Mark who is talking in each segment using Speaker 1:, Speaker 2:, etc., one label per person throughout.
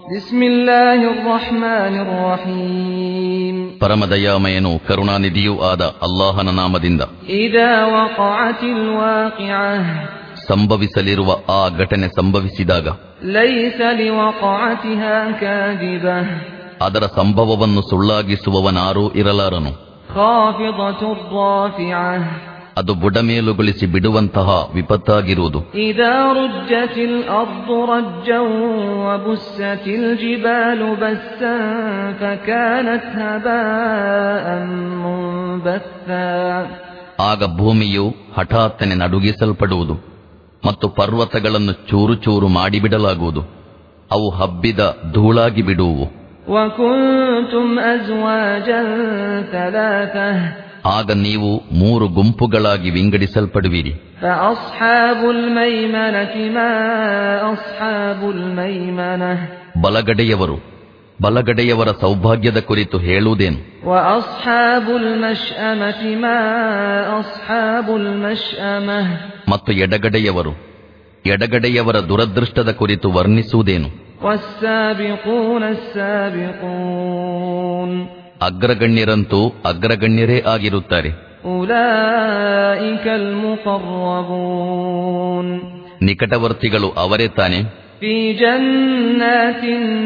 Speaker 1: بسم الله الرحمن الرحيم
Speaker 2: ಪರಮದಯಾಮಯನು ಕರುಣಾನಿಧಿಯೂ ಆದ ಅಲ್ಲಾಹನ ನಾಮದಿಂದ
Speaker 1: إذا وقعت الواقعة
Speaker 2: ಸಂಭವಿಸಲಿರುವ ಆ ಘಟನೆ ಸಂಭವಿಸಿದಾಗ
Speaker 1: ليس لوقعتها كاذبة
Speaker 2: ಅದರ ಸಂಭವವನ್ನು ಸುಳ್ಳಾಗಿಸುವವನಾರೂ ಇರಲಾರನು
Speaker 1: خافضة رافعة
Speaker 2: ಅದು ಬುಡಮೇಲುಗೊಳಿಸಿ ಬಿಡುವಂತಹ ವಿಪತ್ತಾಗಿರುವುದು
Speaker 1: إذا رجت الأرض رجا وبست الجبال بسا فكانت هباء منبثا
Speaker 2: ಆಗ ಭೂಮಿಯು ಹಠಾತ್ತನೆ ನಡುಗಿಸಲ್ಪಡುವುದು ಮತ್ತು ಪರ್ವತಗಳನ್ನು ಚೂರು ಚೂರು ಮಾಡಿಬಿಡಲಾಗುವುದು ಅವು ಹಬ್ಬಿದ ಧೂಳಾಗಿ ಬಿಡುವು
Speaker 1: وكنتم أزواجا ثلاثة
Speaker 2: ಆಗ ನೀವು ಮೂರು ಗುಂಪುಗಳಾಗಿ ವಿಂಗಡಿಸಲ್ಪಡುವಿರಿ
Speaker 1: فأصحاب الميمنة ما أصحاب الميمنة
Speaker 2: ಬಲಗಡೆಯವರು ಬಲಗಡೆಯವರ ಸೌಭಾಗ್ಯದ ಕುರಿತು ಹೇಳುವುದೇನು
Speaker 1: وأصحاب المشأمة ما أصحاب المشأمة
Speaker 2: ಮತ್ತು ಎಡಗಡೆಯವರು ಎಡಗಡೆಯವರ ದುರದೃಷ್ಟದ ಕುರಿತು ವರ್ಣಿಸುವುದೇನು
Speaker 1: والسابقون السابقون
Speaker 2: ಅಗ್ರಗಣ್ಯರಂತೂ ಅಗ್ರಗಣ್ಯರೇ ಆಗಿರುತ್ತಾರೆ
Speaker 1: أولئك المقربون
Speaker 2: ನಿಕಟವರ್ತಿಗಳು ಅವರೇ ತಾನೆ
Speaker 1: في جنات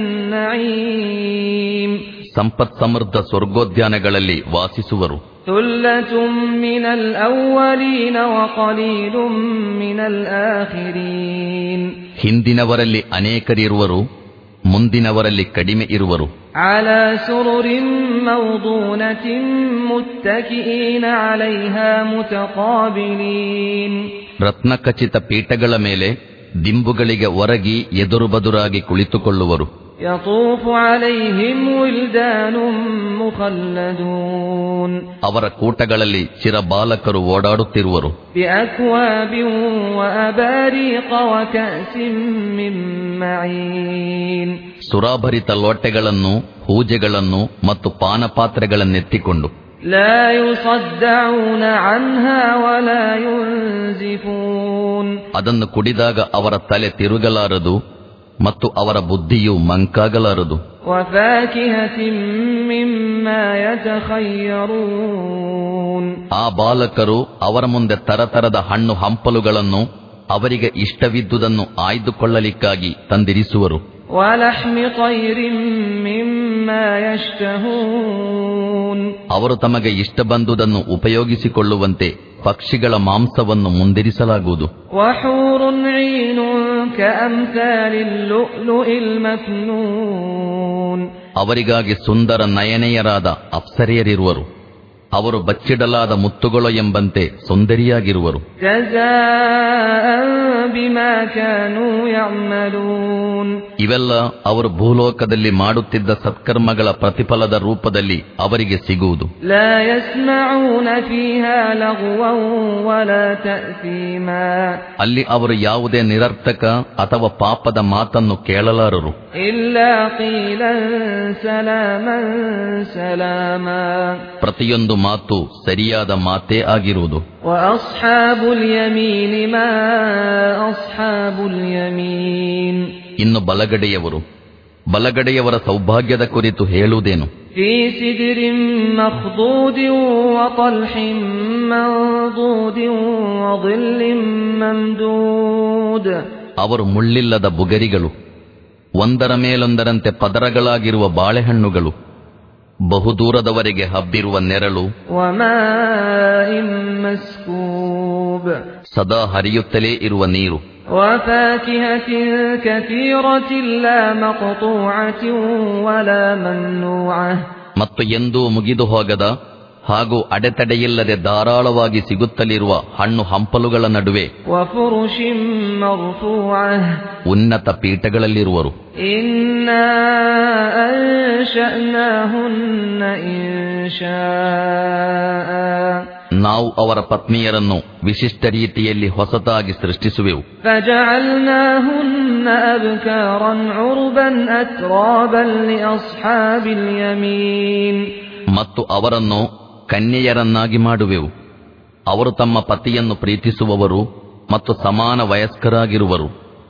Speaker 1: النعيم
Speaker 2: ಸಂಪತ್ ಸಮೃದ್ಧ ಸ್ವರ್ಗೋದ್ಯಾನಗಳಲ್ಲಿ ವಾಸಿಸುವರು
Speaker 1: ثلة من الأولين وقليل من الآخرين
Speaker 2: ಹಿಂದಿನವರಲ್ಲಿ ಅನೇಕರಿರುವರು ಮುಂದಿನವರಲ್ಲಿ ಕಡಿಮೆ ಇರುವರು
Speaker 1: على سرر موضونة متكئين عليها متقابلين
Speaker 2: ರತ್ನಖಚಿತ ಪೀಠಗಳ ಮೇಲೆ ದಿಂಬುಗಳಿಗೆ ಒರಗಿ ಎದುರು ಬದುರಾಗಿ ಕುಳಿತುಕೊಳ್ಳುವರು
Speaker 1: يطوف عليهم ولدان مخلدون
Speaker 2: ಅವರ ಕೂಟಗಳಲ್ಲಿ ಚಿರಬಾಲಕರು ಓಡಾಡುತ್ತಿರುವರು
Speaker 1: بأكواب وأباريق وكأس من معين
Speaker 2: ಸುರಾಭರಿತ ಲೋಟೆಗಳನ್ನು ಹೂಜೆಗಳನ್ನು ಮತ್ತು ಪಾನಪಾತ್ರೆಗಳನ್ನೆತ್ತಿಕೊಂಡು
Speaker 1: لا يصدعون عنها ولا ينزفون
Speaker 2: ಅದನ್ನು ಕುಡಿದಾಗ ಅವರ ತಲೆ ತಿರುಗಲಾರದು ಮತ್ತು ಅವರ ಬುದ್ಧಿಯು ಮಂಕಾಗಲಾರದು
Speaker 1: وفاكهة مما يتخيرون
Speaker 2: ಆ ಬಾಲಕರು ಅವರ ಮುಂದೆ ತರತರದ ಹಣ್ಣು ಹಂಪಲುಗಳನ್ನು ಅವರಿಗೆ ಇಷ್ಟವಿದ್ದುದನ್ನು ಆಯ್ದುಕೊಳ್ಳಲಿಕ್ಕಾಗಿ ತಂದಿರಿಸುವರು
Speaker 1: ولحم طير مما يشتهون
Speaker 2: ಅವರು ತಮಗೆ ಇಷ್ಟ ಬಂದುದನ್ನು ಉಪಯೋಗಿಸಿಕೊಳ್ಳುವಂತೆ ಪಕ್ಷಿಗಳ ಮಾಂಸವನ್ನು ಮುಂದಿರಿಸಲಾಗುವುದು
Speaker 1: وحور عين كأمثال اللؤلؤ المكنون
Speaker 2: ಅವರಿಗಾಗಿ ಸುಂದರ ನಯನೆಯರಾದ ಅಪ್ಸರೆಯರಿರುವರು ಅವರು ಬಚ್ಚಿಡಲಾದ ಮುತ್ತುಗಳು ಎಂಬಂತೆ ಸುಂದರಿಯಾಗಿರುವರು
Speaker 1: جزاء بما كانوا يعملون
Speaker 2: ಇವೆಲ್ಲ ಅವರು ಭೂಲೋಕದಲ್ಲಿ ಮಾಡುತ್ತಿದ್ದ ಸತ್ಕರ್ಮಗಳ ಪ್ರತಿಫಲದ ರೂಪದಲ್ಲಿ ಅವರಿಗೆ ಸಿಗುವುದು
Speaker 1: لا يسمعون فيها لغوا ولا تأثيما
Speaker 2: ಅಲ್ಲಿ ಅವರು ಯಾವುದೇ ನಿರರ್ಥಕ ಅಥವಾ ಪಾಪದ ಮಾತನ್ನು ಕೇಳಲಾರರು
Speaker 1: إلا قيلا سلاما سلاما
Speaker 2: ಪ್ರತಿಯೊಂದು ಮಾತು ಸರಿಯಾದ ಮಾತೇ ಆಗಿರುವುದು
Speaker 1: وأصحاب اليمين ما أصحاب اليمين
Speaker 2: ಇನ್ನು ಬಲಗಡೆಯವರು ಬಲಗಡೆಯವರ ಸೌಭಾಗ್ಯದ ಕುರಿತು ಹೇಳುವುದೇನು
Speaker 1: في سدر مخضود وطلح منضود وظل ممدود
Speaker 2: ಅವರು ಮುಳ್ಳಿಲ್ಲದ ಬುಗರಿಗಳು ಒಂದರ ಮೇಲೊಂದರಂತೆ ಪದರಗಳಾಗಿರುವ ಬಾಳೆಹಣ್ಣುಗಳು ಬಹುದೂರದವರೆಗೆ ಹಬ್ಬಿರುವ ನೆರಳು
Speaker 1: وماء مسكوب
Speaker 2: ಸದಾ ಹರಿಯುತ್ತಲೇ ಇರುವ ನೀರು
Speaker 1: وفاكهة كثيرة لا مقطوعة ولا ممنوعة
Speaker 2: ಮತ್ತು ಎಂದೂ ಮುಗಿದು ಹೋಗದ ಹಾಗೂ ಅಡೆತಡೆಯಿಲ್ಲದೆ ಧಾರಾಳವಾಗಿ ಸಿಗುತ್ತಲಿರುವ ಹಣ್ಣು ಹಂಪಲುಗಳ ನಡುವೆ
Speaker 1: وفرش مرفوعة
Speaker 2: ಉನ್ನತ ಪೀಠಗಳಲ್ಲಿರುವರು
Speaker 1: إنا أنشأناهن إنشاء
Speaker 2: ನಾವು ಅವರ ಪತ್ನಿಯರನ್ನು ವಿಶಿಷ್ಟ ರೀತಿಯಲ್ಲಿ ಹೊಸತಾಗಿ ಸೃಷ್ಟಿಸುವೆವು
Speaker 1: فجعلناهن أبكارا عربا أترابا لأصحاب اليمين
Speaker 2: ಮತ್ತು ಅವರನ್ನು ಕನ್ಯೆಯರನ್ನಾಗಿ ಮಾಡುವೆವು ಅವರು ತಮ್ಮ ಪತಿಯನ್ನು ಪ್ರೀತಿಸುವವರು ಮತ್ತು ಸಮಾನ ವಯಸ್ಕರಾಗಿರುವರು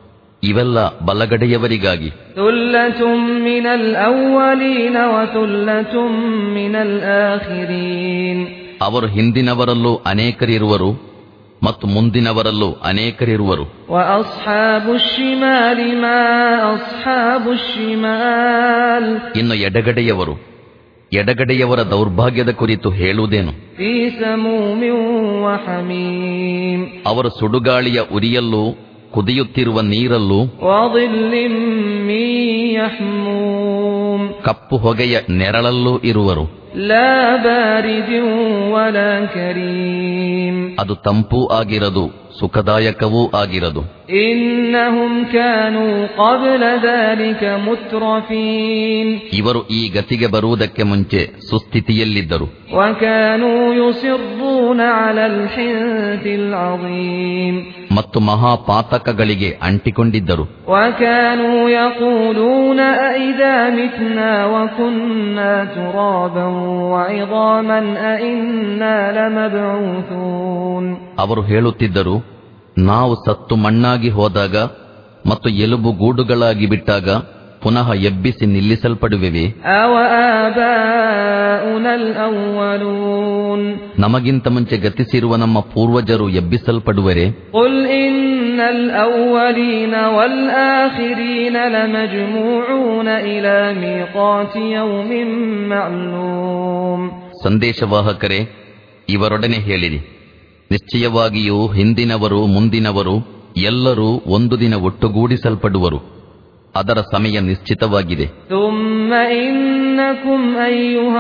Speaker 2: ಇವೆಲ್ಲ ಬಲಗಡೆಯವರಿಗಾಗಿ
Speaker 1: ثلة من الأولين وثلة من الآخرين
Speaker 2: ಅವರು ಹಿಂದಿನವರಲ್ಲೂ ಅನೇಕರಿರುವರು ಮತ್ತು ಮುಂದಿನವರಲ್ಲೂ ಅನೇಕರಿರುವರು
Speaker 1: وأصحاب الشمال ما أصحاب الشمال
Speaker 2: ಇನ್ನು ಎಡಗಡೆಯವರು ಎಡಗಡೆಯವರ ದೌರ್ಭಾಗ್ಯದ ಕುರಿತು ಹೇಳುವುದೇನು
Speaker 1: في سموم وحميم
Speaker 2: ಅವರು ಸುಡುಗಾಳಿಯ ಉರಿಯಲ್ಲೂ ಕುದಿಯುತ್ತಿರುವ ನೀರಲ್ಲೂ
Speaker 1: وظل من يحموم
Speaker 2: ಕಪ್ಪು ಹೊಗೆಯ ನೆರಳಲ್ಲೂ ಇರುವರು
Speaker 1: لا بارد ولا كريم
Speaker 2: ಅದು ತಂಪೂ ಆಗಿರದು ಸುಖದಾಯಕವೂ ಆಗಿರದು
Speaker 1: إنهم كانوا قبل ذلك مترفين
Speaker 2: ಇವರು ಈ ಗತಿಗೆ ಬರುವುದಕ್ಕೆ ಮುಂಚೆ ಸುಸ್ಥಿತಿಯಲ್ಲಿದ್ದರು
Speaker 1: وكانوا يصرون على الحنث العظيم
Speaker 2: ಮತ್ತು ಮಹಾಪಾತಕಗಳಿಗೆ ಅಂಟಿಕೊಂಡಿದ್ದರು
Speaker 1: وكانوا يقولون أئذا متنا وكنا ترابا وعظاما أئنا لمبعوثون
Speaker 2: ಅವರು ಹೇಳುತ್ತಿದ್ದರು ನಾವು ಸತ್ತು ಮಣ್ಣಾಗಿ ಹೋದಾಗ ಮತ್ತು ಎಲುಬು ಗೂಡುಗಳಾಗಿ ಬಿಟ್ಟಾಗ ಪುನಃ ಎಬ್ಬಿಸಿ ನಿಲ್ಲಿಸಲ್ಪಡುವೆವೆ
Speaker 1: أوآباؤنا الأولون
Speaker 2: ನಮಗಿಂತ ಮುಂಚೆ ಗತಿಸಿರುವ ನಮ್ಮ ಪೂರ್ವಜರು ಎಬ್ಬಿಸಲ್ಪಡುವರೆ
Speaker 1: قل إن الأولين والآخرين لمجموعون إلى ميقات يوم معلوم
Speaker 2: ಸಂದೇಶವಾಹಕರೇ ಇವರೊಡನೆ ಹೇಳಿರಿ ನಿಶ್ಚಯವಾಗಿಯೂ ಹಿಂದಿನವರು ಮುಂದಿನವರು ಎಲ್ಲರೂ ಒಂದು ದಿನ ಒಟ್ಟುಗೂಡಿಸಲ್ಪಡುವರು ಅದರ ಸಮಯ ನಿಶ್ಚಿತವಾಗಿದೆ
Speaker 1: ثم إنكم أيها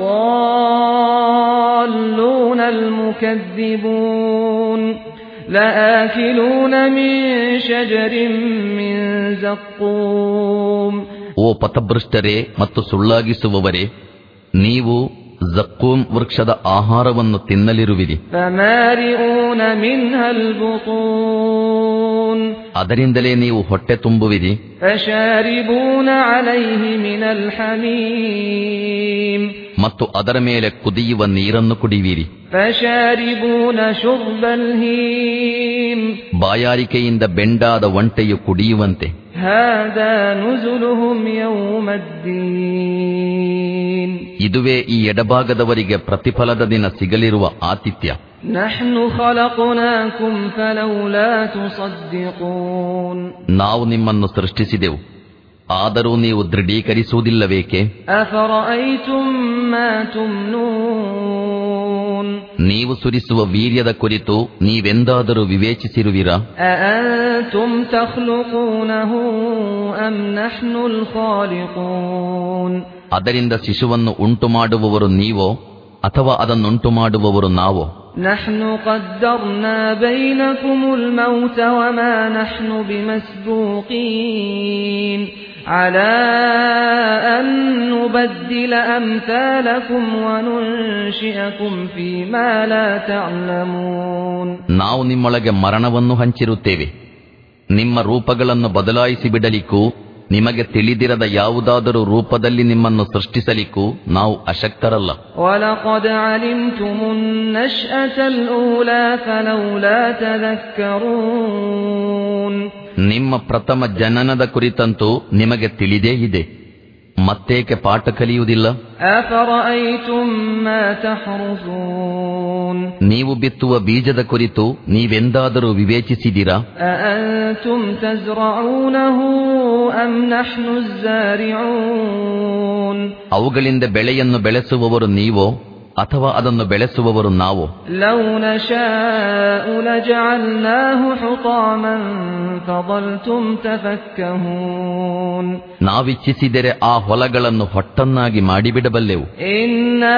Speaker 1: الضالون المكذبون لآكلون من شجر من زقوم
Speaker 2: ಓ ಪಥಭೃಷ್ಟರೇ ಮತ್ತು ಸುಳ್ಳಾಗಿಸುವವರೇ ನೀವು ಜಕ್ಕೂಮ್ ವೃಕ್ಷದ ಆಹಾರವನ್ನು ತಿನ್ನಲಿರುವಿರಿ
Speaker 1: فمارئون منها البطون
Speaker 2: ಅದರಿಂದಲೇ ನೀವು ಹೊಟ್ಟೆ ತುಂಬುವಿರಿ
Speaker 1: فشاربون عليه من الحميم
Speaker 2: ಮತ್ತು ಅದರ ಮೇಲೆ ಕುದಿಯುವ ನೀರನ್ನು ಕುಡಿಯುವಿರಿ
Speaker 1: فشاربون شرب الهيم
Speaker 2: ಬಾಯಾರಿಕೆಯಿಂದ ಬೆಂಡಾದ ಒಂಟೆಯು ಕುಡಿಯುವಂತೆ
Speaker 1: هذا نزلهم يوم الدين
Speaker 2: ಇದುವೇ ಈ ಎಡಭಾಗದವರಿಗೆ ಪ್ರತಿಫಲದ ದಿನ ಸಿಗಲಿರುವ ಆತಿಥ್ಯ
Speaker 1: نحن خلقناكم فلولا تصدقون
Speaker 2: ನಾವು ನಿಮ್ಮನ್ನು ಸೃಷ್ಟಿಸಿದೆವು ಆದರೂ ನೀವು ದೃಢೀಕರಿಸುವುದಿಲ್ಲವೇಕೆ
Speaker 1: أفرأيتم ما تمنون
Speaker 2: ನೀವು ಸುರಿಸುವ ವೀರ್ಯದ ಕುರಿತು ನೀವೆಂದಾದರೂ ವಿವೇಚಿಸಿರುವಿರಾ
Speaker 1: أأنتم تخلقونه أم نحن الخالقون
Speaker 2: ಅದರಿಂದ ಶಿಶುವನ್ನು ಉಂಟು ಮಾಡುವವರು ನೀವೋ ಅಥವಾ ಅದನ್ನುಂಟು ಮಾಡುವವರು ನಾವೋ
Speaker 1: نحن قدرنا بينكم الموت وما نحن بمسبوقين على أن نبدل أمثالكم وننشئكم فيما لا تعلمون
Speaker 2: ನಾವು ನಿಮ್ಮೊಳಗೆ ಮರಣವನ್ನು ಹಂಚಿರುತ್ತೇವೆ ನಿಮ್ಮ ರೂಪಗಳನ್ನು ಬದಲಾಯಿಸಿ ಬಿಡಲಿಕ್ಕೂ ನಿಮಗೆ ತಿಳಿದಿರದ ಯಾವುದಾದರೂ ರೂಪದಲ್ಲಿ ನಿಮ್ಮನ್ನು ಸೃಷ್ಟಿಸಲಿಕ್ಕೂ ನಾವು ಅಶಕ್ತರಲ್ಲ
Speaker 1: ولقد علمتم النشأة الأولى فلولا تذكرون
Speaker 2: ನಿಮ್ಮ ಪ್ರಥಮ ಜನನದ ಕುರಿತಂತೂ ನಿಮಗೆ ತಿಳಿದೇ ಇದೆ ಮತ್ತೇಕೆ ಪಾಠ ಕಲಿಯುವುದಿಲ್ಲ
Speaker 1: أفرأيتم ما تحرثون
Speaker 2: ನೀವು ಬಿತ್ತುವ ಬೀಜದ ಕುರಿತು ನೀವೆಂದಾದರೂ ವಿವೇಚಿಸಿದಿರಾ
Speaker 1: أأنتم تزرعونه أم نحن الزارعون
Speaker 2: ಅವುಗಳಿಂದ ಬೆಳೆಯನ್ನು ಬೆಳೆಸುವವರು ನೀವೋ ಅಥವಾ ಅದನ್ನು ಬೆಳೆಸುವವರು ನಾವೋ
Speaker 1: لو نشاء لجعلناه حطاما فظلتم تفكهون
Speaker 2: ನಾವಿಚ್ಛಿಸಿದರೆ ಆ ಹೊಲಗಳನ್ನು ಹೊಟ್ಟನ್ನಾಗಿ ಮಾಡಿಬಿಡಬಲ್ಲೆವು
Speaker 1: إنا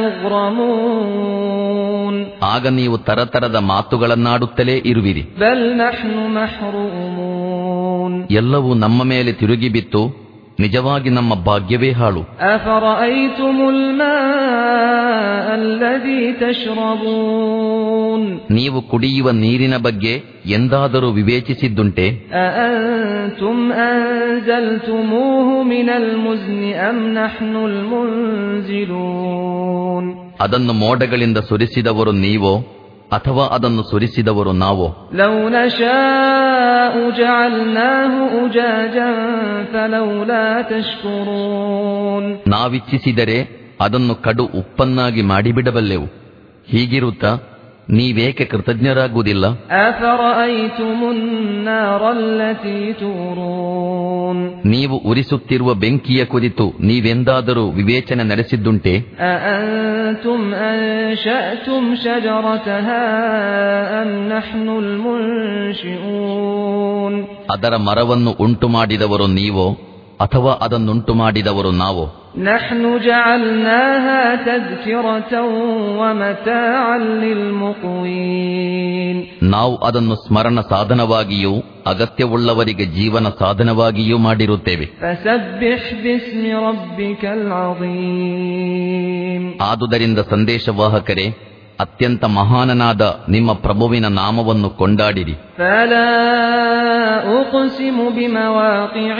Speaker 1: لمغرمون
Speaker 2: ಆಗ ನೀವು ತರತರದ ಮಾತುಗಳನ್ನಾಡುತ್ತಲೇ ಇರುವಿರಿ
Speaker 1: بل نحن محرومون
Speaker 2: ಎಲ್ಲವೂ ನಮ್ಮ ಮೇಲೆ ತಿರುಗಿ ಬಿತ್ತು ನಿಜವಾಗಿ ನಮ್ಮ ಭಾಗ್ಯವೇ ಹಾಳು
Speaker 1: أفرأيتم الماء الذي تشربون
Speaker 2: ನೀವು ಕುಡಿಯುವ ನೀರಿನ ಬಗ್ಗೆ ಎಂದಾದರೂ ವಿವೇಚಿಸಿದ್ದುಂಟೆ
Speaker 1: أأنتم أنزلتموه من المزن أم نحن المنزلون
Speaker 2: ಅದನ್ನು ಮೋಡಗಳಿಂದ ಸುರಿಸಿದವರು ನೀವೋ ಅಥವಾ ಅದನ್ನು ಸುರಿಸಿದವರು ನಾವೋ
Speaker 1: لو نشاء جعلناه أجاجا فلولا تشكرون
Speaker 2: ನಾವಿಚ್ಛಿಸಿದರೆ ಅದನ್ನು ಕಡು ಉಪ್ಪನ್ನಾಗಿ ಮಾಡಿಬಿಡಬಲ್ಲೆವು ಹೀಗಿರುತ್ತಾ ನೀವೇಕೆ ಕೃತಜ್ಞರಾಗುವುದಿಲ್ಲ
Speaker 1: أفرأيتم النار التي تورون
Speaker 2: ನೀವು ಉರಿಸುತ್ತಿರುವ ಬೆಂಕಿಯ ಕುರಿತು ನೀವೆಂದಾದರೂ ವಿವೇಚನೆ ನಡೆಸಿದ್ದುಂಟೆ
Speaker 1: أأنتم أنشأتم شجرتها أم نحن المنشئون
Speaker 2: ಅದರ ಮರವನ್ನು ಉಂಟು ಮಾಡಿದವರು ನೀವೋ ಅಥವಾ ಅದನ್ನುಂಟು ಮಾಡಿದವರು ನಾವೋ
Speaker 1: نحن جعلناها تذكرة ومتاعا للمقوين
Speaker 2: ನಾವು ಅದನ್ನು ಸ್ಮರಣ ಸಾಧನವಾಗಿಯೂ ಅಗತ್ಯವುಳ್ಳವರಿಗೆ ಜೀವನ ಸಾಧನವಾಗಿಯೂ ಮಾಡಿರುತ್ತೇವೆ
Speaker 1: فسبح باسم ربك العظيم
Speaker 2: ಆದುದರಿಂದ ಸಂದೇಶವಾಹಕರೇ ಅತ್ಯಂತ ಮಹಾನನಾದ ನಿಮ್ಮ ಪ್ರಭುವಿನ ನಾಮವನ್ನು ಕೊಂಡಾಡಿರಿ
Speaker 1: فلا أقسم بمواقع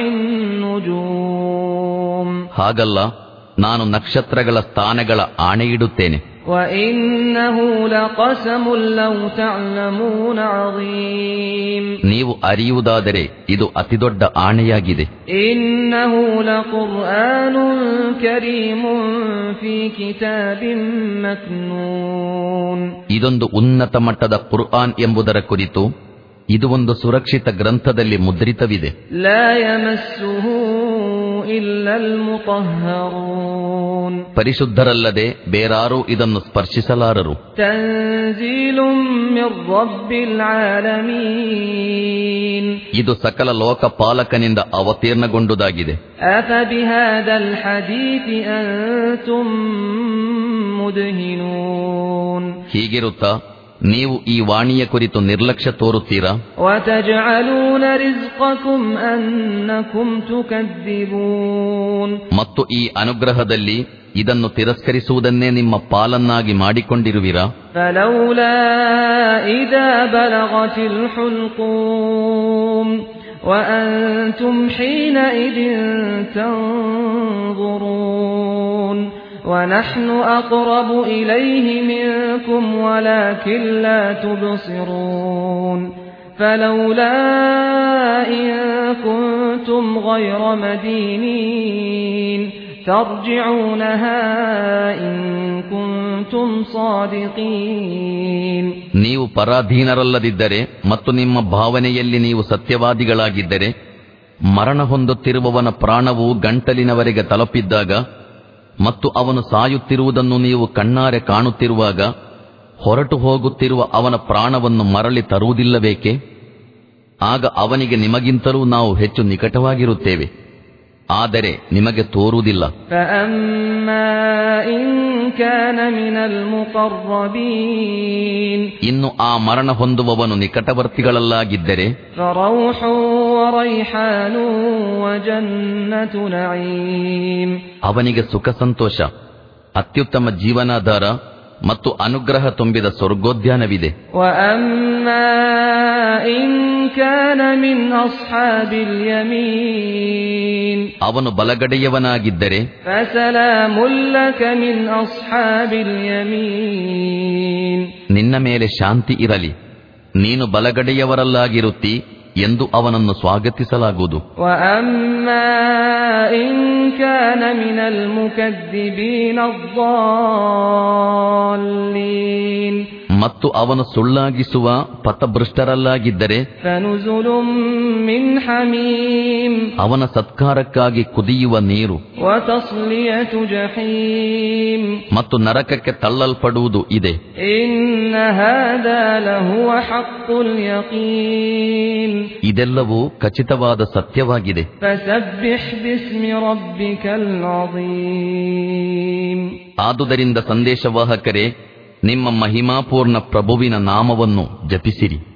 Speaker 1: النجوم
Speaker 2: ಹಾಗಲ್ಲ ನಾನು ನಕ್ಷತ್ರಗಳ ಸ್ಥಾನಗಳ ಆಣೆಯಿಡುತ್ತೇನೆ
Speaker 1: وإنه لقسم لو تعلمون عظيم
Speaker 2: ನೀವು ಅರಿಯುವುದಾದರೆ ಇದು ಅತಿದೊಡ್ಡ ಆಣೆಯಾಗಿದೆ
Speaker 1: إنه لقرآن كريم في كتاب مكنون
Speaker 2: ಇದೊಂದು ಉನ್ನತ ಮಟ್ಟದ ಕುರ್ಆನ್ ಎಂಬುದರ ಕುರಿತು ಇದು ಒಂದು ಸುರಕ್ಷಿತ ಗ್ರಂಥದಲ್ಲಿ ಮುದ್ರಿತವಿದೆ
Speaker 1: لا يمسه إلا المطهرون
Speaker 2: ಪರಿಶುದ್ಧರಲ್ಲದೆ ಬೇರಾರೂ ಇದನ್ನು ಸ್ಪರ್ಶಿಸಲಾರರು
Speaker 1: تنزيل من رب العالمين
Speaker 2: ಇದು ಸಕಲ ಲೋಕಪಾಲಕನಿಂದ ಅವತೀರ್ಣಗೊಂಡುದಾಗಿದೆ
Speaker 1: أفبهذا الحديث أنتم مدهنون
Speaker 2: ಹೀಗಿರುತ್ತಾ ನೀವು ಈ ವಾಣಿಯ ಕುರಿತು ನಿರ್ಲಕ್ಷ್ಯ ತೋರುತ್ತೀರಾ
Speaker 1: وتجعلون رزقكم أنكم تكذبون
Speaker 2: ಮತ್ತು ಈ ಅನುಗ್ರಹದಲ್ಲಿ ಇದನ್ನು ತಿರಸ್ಕರಿಸುವುದನ್ನೇ ನಿಮ್ಮ ಪಾಲನ್ನಾಗಿ ಮಾಡಿಕೊಂಡಿರುವಿರಾ
Speaker 1: فلولا إذا بلغت الحلقوم وأنتم حينئذ تنظرون ونحن أقرب إليه منكم ولكن لا تبصرون فلولا إن كنتم غير مدينين ترجعونها إن كنتم صادقين
Speaker 2: ನೀವು ಪರಾಧೀನರಲ್ಲದಿದ್ದರೆ ಮತ್ತು ನಿಮ್ಮ ಭಾವನೆಯಲ್ಲಿ ನೀವು ಸತ್ಯವಾದಿಗಳಾಗಿದ್ದರೆ ಮರಣ ಹೊಂದುತ್ತಿರುವವನ ಪ್ರಾಣವು ಗಂಟಲಿನವರೆಗೆ ತಲುಪಿದ್ದಾಗ ಮತ್ತು ಅವನು ಸಾಯುತ್ತಿರುವುದನ್ನು ನೀವು ಕಣ್ಣಾರೆ ಕಾಣುತ್ತಿರುವಾಗ ಹೊರಟು ಹೋಗುತ್ತಿರುವ ಅವನ ಪ್ರಾಣವನ್ನು ಮರಳಿ ತರುವುದಿಲ್ಲಬೇಕೆ ಆಗ ಅವನಿಗೆ ನಿಮಗಿಂತಲೂ ನಾವು ಹೆಚ್ಚು ನಿಕಟವಾಗಿರುತ್ತೇವೆ ಆದರೆ ನಿಮಗೆ ತೋರುವುದಿಲ್ಲ
Speaker 1: فأما إن كان من المقربين
Speaker 2: ಇನ್ನು ಆ ಮರಣ ಹೊಂದುವವನು ನಿಕಟವರ್ತಿಗಳಲ್ಲಾಗಿದ್ದರೆ
Speaker 1: فروح وريحان وجنة نعيم
Speaker 2: ಅವನಿಗೆ ಸುಖ ಸಂತೋಷ ಅತ್ಯುತ್ತಮ ಜೀವನಾಧಾರ ಮತ್ತು ಅನುಗ್ರಹ ತುಂಬಿದ ಸ್ವರ್ಗೋದ್ಯಾನವಿದೆ
Speaker 1: وأما إن كان من أصحاب اليمين
Speaker 2: ಅವನು ಬಲಗಡೆಯವನಾಗಿದ್ದರೆ
Speaker 1: فسلام لك من أصحاب اليمين
Speaker 2: ನಿನ್ನ ಮೇಲೆ ಶಾಂತಿ ಇರಲಿ ನೀನು ಬಲಗಡೆಯವರಲ್ಲಾಗಿರುತ್ತಿ ಎಂದು ಅವನನ್ನು ಸ್ವಾಗತಿಸಲಾಗುವುದು
Speaker 1: وأما إن كان من المكذبين الضالين
Speaker 2: ಮತ್ತು ಅವನು ಸುಳ್ಳಾಗಿಸುವ ಪಥಭೃಷ್ಟರಲ್ಲಾಗಿದ್ದರೆ
Speaker 1: فنزل من حميم
Speaker 2: ಅವನ ಸತ್ಕಾರಕ್ಕಾಗಿ ಕುದಿಯುವ ನೀರು
Speaker 1: وتصلية جحيم
Speaker 2: ಮತ್ತು ನರಕಕ್ಕೆ ತಳ್ಳಲ್ಪಡುವುದು ಇದೆ
Speaker 1: إن هذا لهو حق اليقين
Speaker 2: ಇದೆಲ್ಲವೂ ಖಚಿತವಾದ ಸತ್ಯವಾಗಿದೆ
Speaker 1: فسبح باسم ربك العظيم
Speaker 2: ಆದುದರಿಂದ ಸಂದೇಶವಾಹಕರೇ ನಿಮ್ಮ ಮಹಿಮಾಪೂರ್ಣ ಪ್ರಭುವಿನ ನಾಮವನ್ನು ಜಪಿಸಿರಿ